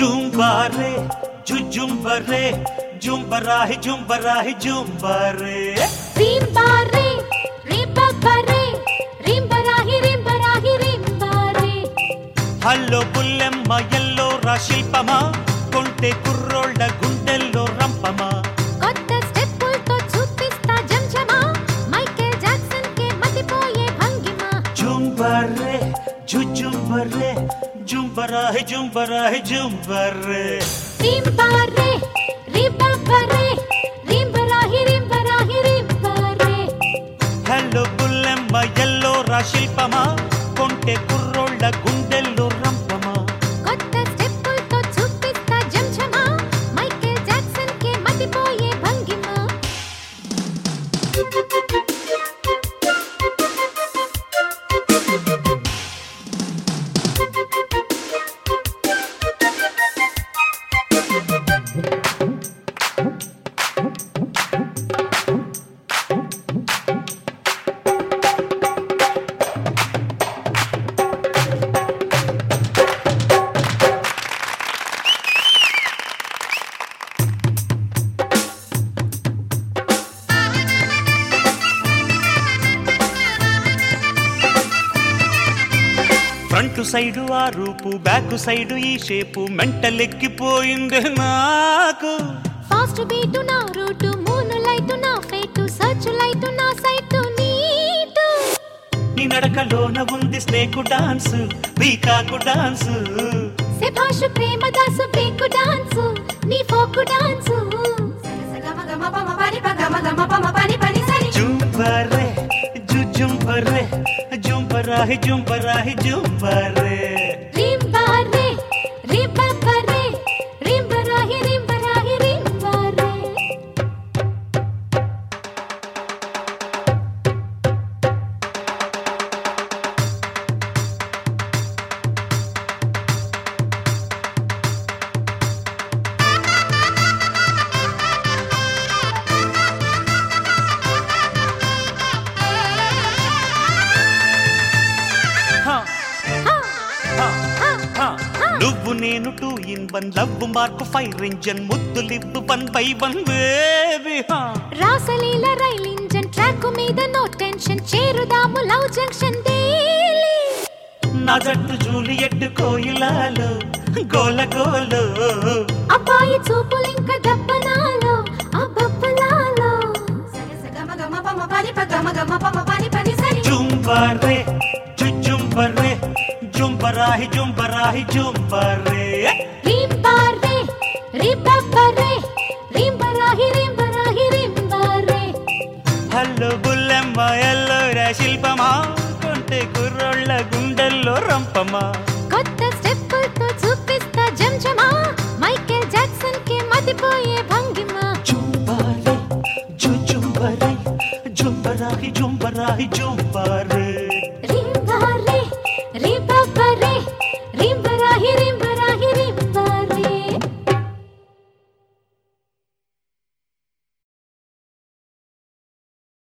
జుంబారే జుజుంబరే జుంబరాహి జుంబరాహి జుంబరే రింబారే రింబబరే రింబరాహి రింబరాహి రింబారే హల్లో బుల్లెమ్మ ఎల్లో రా శిల్పమా కొంటె కుర్రోళ్ళ గుండెల్లో రంపమా కొత్త స్టెప్పులతో చూపిస్తా జంజమా మైకేల్ జాక్సన్ కే మతిపోయే భంగిమ జుంబరే జుజుంబరే జుంబరాహి జుంబరాహి జుంబరే రింబారే రింబబరే రింబరాహి రింబరాహి రింబారే హలో బుల్లెమ్మ ఎల్లో రా శిల్పమా కొంటె కుర్రోళ్ళ గుండెల్లో రంపమా కొత్త స్టెప్పులతో చూపిస్తా జంజమా మైకేల్ జాక్సన్ కే మతిపోయే భంగిమ ఫ్రంట్ సైడు ఆ రూపు బ్యాక్ సైడు ఈ షేపు మెంటలెక్కిపోయింది నాకు ఫాస్ట్ బీటు నా రూటు మూను లైటు నా ఫేటు సర్చ్ లైటు నా సైటు నీటు నీ నడకలోన ఉంది స్నేకు డాన్స్ పీకాకు డాన్స్ శభాషు ప్రేమ దాసు బేకు డాన్సు నీ ఫోకు డాన్సు జుంబరే జుజుంబరే జుంబరాహి జుంబరాహి జుంబరే రింబారే రింబబరే రింబరాహి రింబరాహి రింబారే హా, హా హా, హా హా. నువ్వు నేను two in one love mark fire engine ముద్దులివ్వు వన్ బై వన్ బేబీ హా రాసలీల రైల్ ఇంజన్ ట్రాక్ మీద నో టెన్షన్ చేరుదాము లవ్ జంక్షన్ డైలీ నా జట్టు జూలియట్ కోయిలాలు గోల గోలు అబ్బాయి చూపులింక దప్పనాలో అబ్బప్పలాలో జుంబరే జుజుంబరే జుంబరాహి జుంబరాహి జుంబరే రింబారే రింబబ్బరే రింబరాహి రింబరాహి రింబారే హలో బుల్లెమ్మ ఎల్లోరా శిల్పమా కొంటే కుర్రోళ్ళ గుండెల్లో రంపమా కొత్త స్టెప్పులతో చూపిస్తా జంజమా